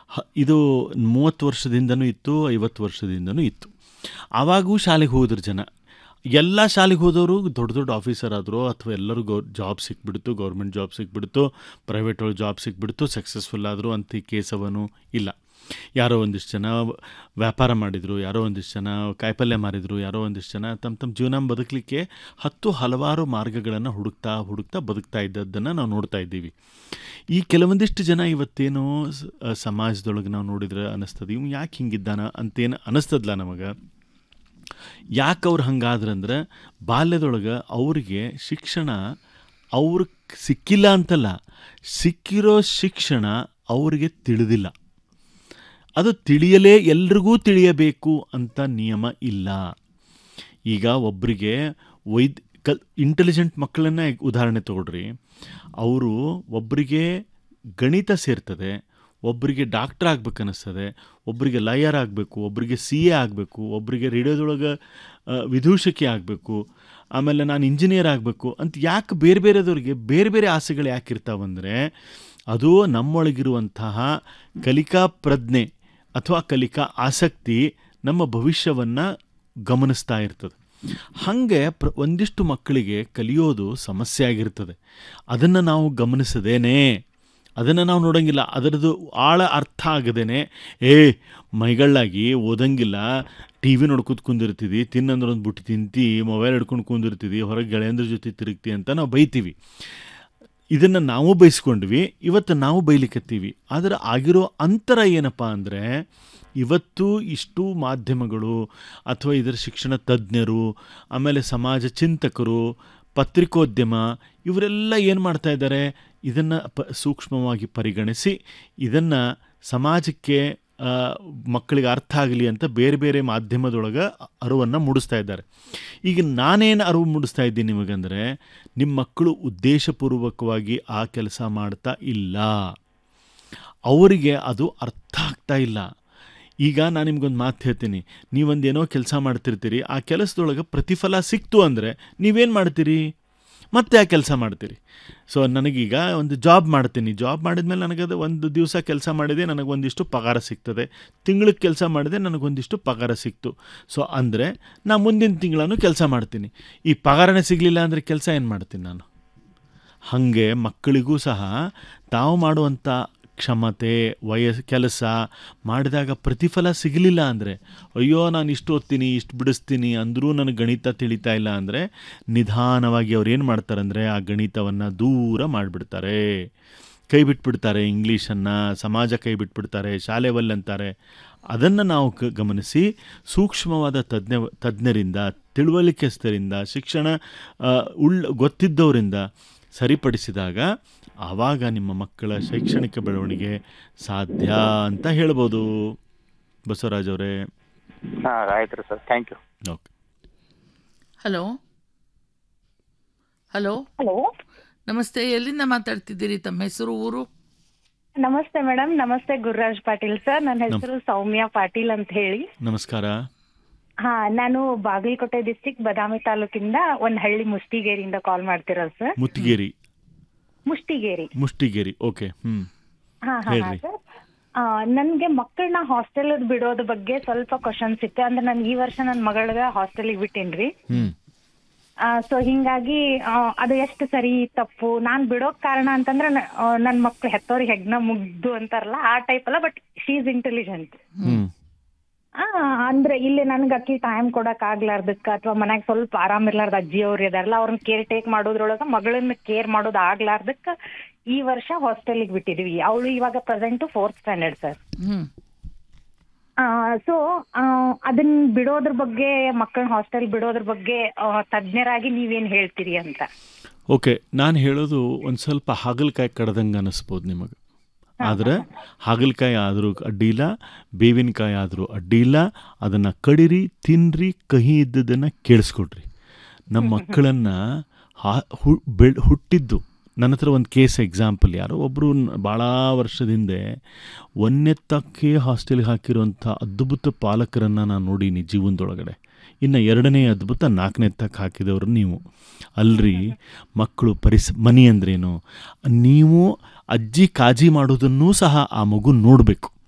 ಹ- ಇದು ಮೂವತ್ತು ವರ್ಷದಿಂದನೂ ಇತ್ತು ಐವತ್ತು ವರ್ಷದಿಂದನೂ ಇತ್ತು ಆವಾಗೂ ಶಾಲೆಗೆ ಹೋದ್ರು ಜನ ಎಲ್ಲ ಶಾಲೆಗೆ ಹೋದವರು ದೊಡ್ಡ ದೊಡ್ಡ ಆಫೀಸರ್ ಆದರು ಅಥವಾ ಎಲ್ಲರೂ ಗೌ ಜಾಬ್ ಸಿಕ್ಬಿಡ್ತು ಗೌರ್ಮೆಂಟ್ ಜಾಬ್ ಸಿಕ್ಬಿಡ್ತು ಪ್ರೈವೇಟ್ ಒಳಗೆ ಜಾಬ್ ಸಿಕ್ಬಿಡ್ತು ಸಕ್ಸಸ್ಫುಲ್ ಆದರು ಅಂತ ಈ ಕೇಸವನು ಇಲ್ಲ ಯಾರೋ ಒಂದಿಷ್ಟು ಜನ ವ್ಯಾಪಾರ ಮಾಡಿದರು ಯಾರೋ ಒಂದಿಷ್ಟು ಜನ ಕಾಯಿಪಲ್ಯ ಮಾರಿದರು ಯಾರೋ ಒಂದಿಷ್ಟು ಜನ ತಮ್ಮ ತಮ್ಮ ಜೀವನ ಬದುಕಲಿಕ್ಕೆ ಹತ್ತು ಹಲವಾರು ಮಾರ್ಗಗಳನ್ನು ಹುಡುಕ್ತಾ ಹುಡುಕ್ತಾ ಬದುಕ್ತಾ ಇದ್ದದ್ದನ್ನು ನಾವು ನೋಡ್ತಾ ಇದ್ದೀವಿ ಈ ಕೆಲವೊಂದಿಷ್ಟು ಜನ ಇವತ್ತೇನೋ ಸ- ಆ, ಸಮಾಜದೊಳಗೆ ನಾವು ನೋಡಿದ್ರೆ ಅನ್ನಿಸ್ತದೆ ಇವ್ ಯಾಕೆ ಹಿಂಗಿದ್ದಾನ ಅಂತೇನು ಅನ್ನಿಸ್ತದಲ್ಲ ನಮಗೆ ಯಾಕೆ ಅವ್ರು ಹಂಗಾದ್ರಂದ್ರೆ ಬಾಲ್ಯದೊಳಗೆ ಅವ್ರಿಗೆ ಶಿಕ್ಷಣ ಅವ್ರಿಗೆ ಸಿಕ್ಕಿಲ್ಲ ಅಂತಲ್ಲ ಸಿಕ್ಕಿರೋ ಶಿಕ್ಷಣ ಅವರಿಗೆ ತಿಳಿದಿಲ್ಲ ಅದು ತಿಳಿಯಲೇ ಎಲ್ರಿಗೂ ತಿಳಿಯಬೇಕು ಅಂತ ನಿಯಮ ಇಲ್ಲ ಈಗ ಒಬ್ಬರಿಗೆ ವೈದ್ ಕಲ್ ಇಂಟೆಲಿಜೆಂಟ್ ಮಕ್ಕಳನ್ನ ಉದಾಹರಣೆ ತಗೊಳ್ರಿ ಅವರು ಒಬ್ಬರಿಗೆ ಗಣಿತ ಸೇರ್ತದೆ ಒಬ್ಬರಿಗೆ ಡಾಕ್ಟರ್ ಆಗ್ಬೇಕು ಅನ್ನಿಸ್ತದೆ ಒಬ್ಬರಿಗೆ ಲಾಯರ್ ಆಗಬೇಕು ಒಬ್ಬರಿಗೆ ಸಿ ಎ ಆಗಬೇಕು ಒಬ್ಬರಿಗೆ ರೇಡಿಯೋದೊಳಗೆ ಆ, ವಿದೂಷಕಿ ಆಗಬೇಕು ಆಮೇಲೆ ನಾನು ಇಂಜಿನಿಯರ್ ಆಗಬೇಕು ಅಂತ ಯಾಕೆ ಬೇರೆ ಬೇರೆದವ್ರಿಗೆ ಬೇರೆ ಬೇರೆ ಆಸೆಗಳು ಯಾಕೆ ಇರ್ತಾವಂದರೆ ಅದು ನಮ್ಮೊಳಗಿರುವಂತಹ ಕಲಿಕಾ ಪ್ರಜ್ಞೆ ಅಥವಾ ಕಲಿಕಾ ಆಸಕ್ತಿ ನಮ್ಮ ಭವಿಷ್ಯವನ್ನು ಗಮನಿಸ್ತಾ ಇರ್ತದೆ ಹಾಗೆ ಪ್ರ ಒಂದಿಷ್ಟು ಮಕ್ಕಳಿಗೆ ಕಲಿಯೋದು ಸಮಸ್ಯೆ ಆಗಿರ್ತದೆ ಅದನ್ನು ನಾವು ಗಮನಿಸದೇನೆ ಅದನ್ನು ನಾವು ನೋಡೋಂಗಿಲ್ಲ ಅದರದ್ದು ಆಳ ಅರ್ಥ ಆಗದೇನೆ ಏ ಮೈಗಳಾಗಿ ಓದಂಗಿಲ್ಲ ಟಿ ವಿ ನೋಡ್ಕೊತ ಕುಂದಿರ್ತಿದ್ದಿ ತಿನ್ನಂದ್ರೆ ಒಂದು ಬುಟ್ಟಿ ತಿಂತಿ ಮೊಬೈಲ್ ಹಿಡ್ಕೊಂಡು ಕುಂದಿರ್ತಿದ್ದಿ ಹೊರಗೆ ಗೆಳೆಯಂದ್ರ ಜೊತೆ ತಿರುಗ್ತಿ ಅಂತ ನಾವು ಬೈತೀವಿ ಇದನ್ನು ನಾವು ಬೈಸ್ಕೊಂಡ್ವಿ ಇವತ್ತು ನಾವು ಬೈಲಿಕ್ಕತ್ತೀವಿ ಆದರೆ ಆಗಿರೋ ಅಂತರ ಏನಪ್ಪ ಅಂದರೆ ಇವತ್ತು ಇಷ್ಟು ಮಾಧ್ಯಮಗಳು ಅಥವಾ ಇದರ ಶಿಕ್ಷಣ ತಜ್ಞರು ಆಮೇಲೆ ಸಮಾಜ ಚಿಂತಕರು ಪತ್ರಿಕೋದ್ಯಮ ಇವರೆಲ್ಲ ಏನು ಮಾಡ್ತಾ ಇದ್ದಾರೆ ಇದನ್ನು ಪ ಸೂಕ್ಷ್ಮವಾಗಿ ಪರಿಗಣಿಸಿ ಇದನ್ನು ಸಮಾಜಕ್ಕೆ ಆ, ಮಕ್ಕಳಿಗೆ ಅರ್ಥ ಆಗಲಿ ಅಂತ ಬೇರೆ ಬೇರೆ ಮಾಧ್ಯಮದೊಳಗೆ ಅರಿವನ್ನು ಮೂಡಿಸ್ತಾ ಇದ್ದಾರೆ ಈಗ ನಾನೇನು ಅರಿವು ಮೂಡಿಸ್ತಾ ಇದ್ದೀನಿ ನಿಮಗಂದರೆ ನಿಮ್ಮ ಮಕ್ಕಳು ಉದ್ದೇಶಪೂರ್ವಕವಾಗಿ ಆ ಕೆಲಸ ಮಾಡ್ತಾ ಇಲ್ಲ ಅವರಿಗೆ ಅದು ಅರ್ಥ ಆಗ್ತಾ ಇಲ್ಲ ಈಗ ನಾನು ನಿಮ್ಗೊಂದು ಮಾತು ಹೇಳ್ತೀನಿ ನೀವೊಂದು ಏನೋ ಕೆಲಸ ಮಾಡ್ತಿರ್ತೀರಿ ಆ ಕೆಲಸದೊಳಗೆ ಪ್ರತಿಫಲ ಸಿಕ್ತು ಅಂದರೆ ನೀವೇನು ಮಾಡ್ತೀರಿ ಮತ್ತೆ ಆ ಕೆಲಸ ಮಾಡ್ತೀರಿ ಸೊ ನನಗೀಗ ಒಂದು ಜಾಬ್ ಮಾಡ್ತೀನಿ ಜಾಬ್ ಮಾಡಿದ್ಮೇಲೆ ನನಗದು ಒಂದು ದಿವಸ ಕೆಲಸ ಮಾಡಿದೆ ನನಗೊಂದಿಷ್ಟು ಪಗಾರ ಸಿಗ್ತದೆ ತಿಂಗಳಿಗೆ ಕೆಲಸ ಮಾಡಿದೆ ನನಗೊಂದಿಷ್ಟು ಪಗಾರ ಸಿಕ್ತು ಸೊ ಅಂದರೆ ನಾ ಮುಂದಿನ ತಿಂಗಳನ್ನು ಕೆಲಸ ಮಾಡ್ತೀನಿ ಈ ಪಗಾರನೇ ಸಿಗಲಿಲ್ಲ ಅಂದರೆ ಕೆಲಸ ಏನು ಮಾಡ್ತೀನಿ ನಾನು ಹಾಗೆ ಮಕ್ಕಳಿಗೂ ಸಹ ತಾವು ಮಾಡುವಂಥ ಕ್ಷಮತೆ ವಯಸ್ ಕೆಲಸ ಮಾಡಿದಾಗ ಪ್ರತಿಫಲ ಸಿಗಲಿಲ್ಲ ಅಂದರೆ ಅಯ್ಯೋ ನಾನು ಇಷ್ಟು ಓದ್ತೀನಿ ಇಷ್ಟು ಬಿಡಿಸ್ತೀನಿ ಅಂದರೂ ನನಗೆ ಗಣಿತ ತಿಳಿತಾ ಇಲ್ಲ ಅಂದರೆ ನಿಧಾನವಾಗಿ ಅವ್ರು ಏನು ಮಾಡ್ತಾರೆ ಅಂದರೆ ಆ ಗಣಿತವನ್ನು ದೂರ ಮಾಡಿಬಿಡ್ತಾರೆ ಕೈ ಬಿಟ್ಬಿಡ್ತಾರೆ ಇಂಗ್ಲೀಷನ್ನು ಸಮಾಜ ಕೈ ಬಿಟ್ಬಿಡ್ತಾರೆ ಶಾಲೆ ಒಲ್ಲೆ ಅಂತಾರೆ ಅದನ್ನು ನಾವು ಕ ಗಮನಿಸಿ ಸೂಕ್ಷ್ಮವಾದ ತಜ್ಞ ತಜ್ಞರಿಂದ ತಿಳುವಳಿಕೆಸ್ಥರಿಂದ ಶಿಕ್ಷಣ ಆ, ಉಳ್ ಗೊತ್ತಿದ್ದವರಿಂದ ಸರಿಪಡಿಸಿದಾಗ ಆವಾಗ ನಿಮ್ಮ ಮಕ್ಕಳ ಶೈಕ್ಷಣಿಕ ಬೆಳವಣಿಗೆ ಸಾಧ್ಯ ಅಂತ ಹೇಳ್ಬೋದು ಬಸವರಾಜ್ ಅವರೇ ಹಾಂ ಆಯ್ತು ರೀ sir thank you okay hello hello hello ನಮಸ್ತೆ ಎಲ್ಲಿಂದ ಮಾತಾಡ್ತಿದ್ದೀರಿ ತಮ್ಮ ಹೆಸರು ಊರು ನಮಸ್ತೆ ಮೇಡಮ್ ನಮಸ್ತೆ ಗುರುರಾಜ್ ಪಾಟೀಲ್ ಸರ್ ನನ್ನ ಹೆಸರು ಸೌಮ್ಯ ಪಾಟೀಲ್ ಅಂತ ಹೇಳಿ ನಮಸ್ಕಾರ ಹಾ ನಾನು ಬಾಗಲಕೋಟೆ ಡಿಸ್ಟಿಕ್ ಬದಾಮಿ ತಾಲೂಕಿಂದ ಒಂದ್ ಹಳ್ಳಿ ಮುಷ್ಟಿಗೇರಿಯಿಂದ ಕಾಲ್ ಮಾಡ್ತಿರೋದು ಸರ್ ಮುತ್ತಿಗೇರಿ ಮುಷ್ಟಿಗೇರಿ ಮುಷ್ಟಿಗೇರಿ ಓಕೆ ಹ್ಞೂ ಹಾ ಹಾ ಹೇಳ್ರಿ. ಸರ್ ನನ್ಗೆ ಮಕ್ಕಳನ್ನ ಹಾಸ್ಟೆಲ್ ಬಿಡೋದ್ ಬಗ್ಗೆ ಸ್ವಲ್ಪ ಕ್ವಶನ್ಸ್ ಇತ್ತು ಅಂದ್ರೆ ನಾನು ಈ ವರ್ಷ ನನ್ನ ಮಗಳಗ ಹಾಸ್ಟೆಲಿಗೆ ಬಿಟ್ಟೇನ್ರಿ ಹ್ಞೂ ಸೊ ಹಿಂಗಾಗಿ ಆ, ಅದು ಎಷ್ಟು ಸರಿ ತಪ್ಪು ನಾನ್ ಬಿಡೋಕ್ ಕಾರಣ ಅಂತಂದ್ರೆ ನ- ಆ, ನನ್ ಮಕ್ಳು ಹೆತ್ತೋರಿಗೆ ಹೆಗ್ನ ಮುಗ್ದು ಅಂತಾರಲ್ಲ ಆ ಟೈಪ್ ಅಲ್ಲ ಬಟ್ ಶೀ ಇಸ್ ಇಂಟೆಲಿಜೆಂಟ್ ಹ್ಞೂ ಆ ಅಂದ್ರೆ ಇಲ್ಲಿ ನನ್ಗೆ ಅಕ್ಕಿ ಟೈಮ್ ಕೊಡಕ್ ಆಗ್ಲಾರ್ದಕ್ಕ ಅಥವಾ ಮನ್ಯಾಗ ಸ್ವಲ್ಪ ಆರಾಮ್ ಇರ್ಲಾರ್ದ ಅಜ್ಜಿ ಅವ್ರು ಇದಾರಲ್ಲ ಅವ್ರನ್ನ ಕೇರ್ ಟೇಕ್ ಮಾಡೋದ್ರೊಳಗ ಮಗಳನ್ನ ಕೇರ್ ಮಾಡೋದ್ ಆಗ್ಲಾರ್ದಕ್ಕ ಈ ವರ್ಷ ಹಾಸ್ಟೆಲಿಗೆ ಬಿಟ್ಟಿದ್ವಿ ಅವಳು ಇವಾಗ ಪ್ರೆಸೆಂಟ್ ಫೋರ್ತ್ ಸ್ಟ್ಯಾಂಡರ್ಡ್ ಸರ್ ಹ್ಮ್ ಸೊ ಅದನ್ನ ಬಿಡೋದ್ರ ಬಗ್ಗೆ ಮಕ್ಕಳನ್ನ ಹಾಸ್ಟೆಲ್ ಬಿಡೋದ್ರ ಬಗ್ಗೆ ಆ, ತಜ್ಞರಾಗಿ ನೀವೇನ್ ಹೇಳ್ತೀರಿ ಅಂತ ಓಕೆ ನಾನು ಹೇಳೋದು ಒಂದು ಸ್ವಲ್ಪ ಹಾಗಲಕಾಯಿ ಕಡ್ದಂಗೆ ಅನ್ನಿಸ್ಬೋದು ನಿಮಗೆ ಆದರೆ ಹಾಗಲಕಾಯಿ ಆದರೂ ಅಡ್ಡಿಯಿಲ್ಲ ಬೇವಿನಕಾಯಿ ಆದರೂ ಅಡ್ಡಿಯಿಲ್ಲ ಅದನ್ನು ಕಡಿರಿ ತಿನ್ನಿರಿ ಕಹಿ ಇದ್ದದನ್ನು ಕೇಳಿಸ್ಕೊಡ್ರಿ ನಮ್ಮ ಮಕ್ಕಳನ್ನು ಹಾ ಹು ಬೆಳ್ ಹುಟ್ಟಿದ್ದು ನನ್ನ ಹತ್ರ ಒಂದು ಕೇಸ್ ಎಕ್ಸಾಂಪಲ್ ಯಾರೋ ಒಬ್ಬರು ಭಾಳ ವರ್ಷದ ಹಿಂದೆ ಒಂದೆತ್ತಕ್ಕೆ ಹಾಸ್ಟೆಲ್ಗೆ ಹಾಕಿರುವಂಥ ಅದ್ಭುತ ಪಾಲಕರನ್ನು ನಾನು ನೋಡೀನಿ ಜೀವನದೊಳಗಡೆ ಇನ್ನು ಎರಡನೇ ಅದ್ಭುತ ನಾಲ್ಕನೇ ತಕ್ಕ ಹಾಕಿದವರು ನೀವು ಅಲ್ರಿ ಮಕ್ಕಳು ಪರಿಸ್ ಮನಿ ಅಂದ್ರೇನು ನೀವು ಅಜ್ಜಿ ಕಾಜಿ ಮಾಡೋದನ್ನೂ ಸಹ ಆ ಮಗು ನೋಡಬೇಕು